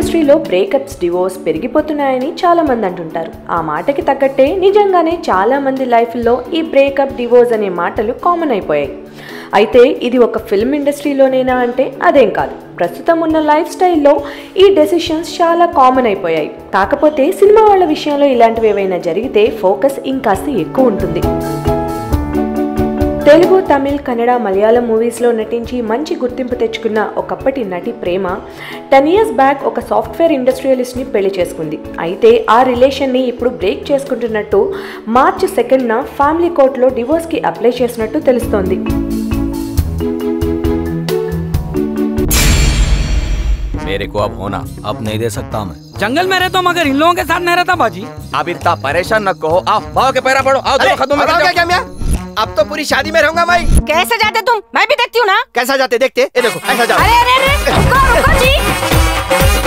ఇండస్ట్రీలో breakups divorce పెరిగిపోతున్నాయని చాలా మంది అంటుంటారు ఆ మాటకి తగ్గట్టే నిజంగానే చాలా మంది లైఫ్లో ఈ బ్రేకప్ డివోర్స్ అనే మాటలు కామన్ అయిపోయాయి అయితే ఇది ఒక ఫిల్మ్ ఇండస్ట్రీలోనేనా అంటే అదేం కాదు ప్రస్తుతం ఉన్న లైఫ్ స్టైల్లో ఈ డెసిషన్స్ చాలా కామన్ అయిపోయాయి కాకపోతే సినిమా వాళ్ళ విషయంలో ఇలాంటివి ఏవైనా జరిగితే ఫోకస్ ఇంకాస్త ఎక్కువ ఉంటుంది తెలుగు తమిళ్ కన్నడ మలయాళం మూవీస్లో నటించి మంచి గుర్తింపు తెచ్చుకున్న ఒకప్పటి నటి ప్రేమ టెన్ ఇయర్స్ బ్యాక్ ఒక సాఫ్ట్వేర్ ఇండస్ట్రియలిస్ట్ని పెళ్లి చేసుకుంది అయితే ఆ రిలేషన్ని ఇప్పుడు బ్రేక్ చేసుకుంటున్నట్టు మార్చి సెకండ్న ఫ్యామిలీ కోర్టులో డివోర్స్కి అప్లై చేసినట్టు తెలుస్తోంది मेरे को अब होना अब नहीं दे सकता मैं जंगल में रहता हूँ मगर इन लोगों के साथ नहीं रहता बाजी अब इतना परेशान न कहो आओ भाव के पैरा पड़ो आओ दोनों खतों में बताओ बैठ क्या जाओ। क्या मियां? अब तो पूरी शादी में रहूंगा मैं कैसे जाते तुम मैं भी देखती हूँ ना कैसा जाते देखते ये देखो ऐसा जाओ अरे अरे अरे रुको रुको जी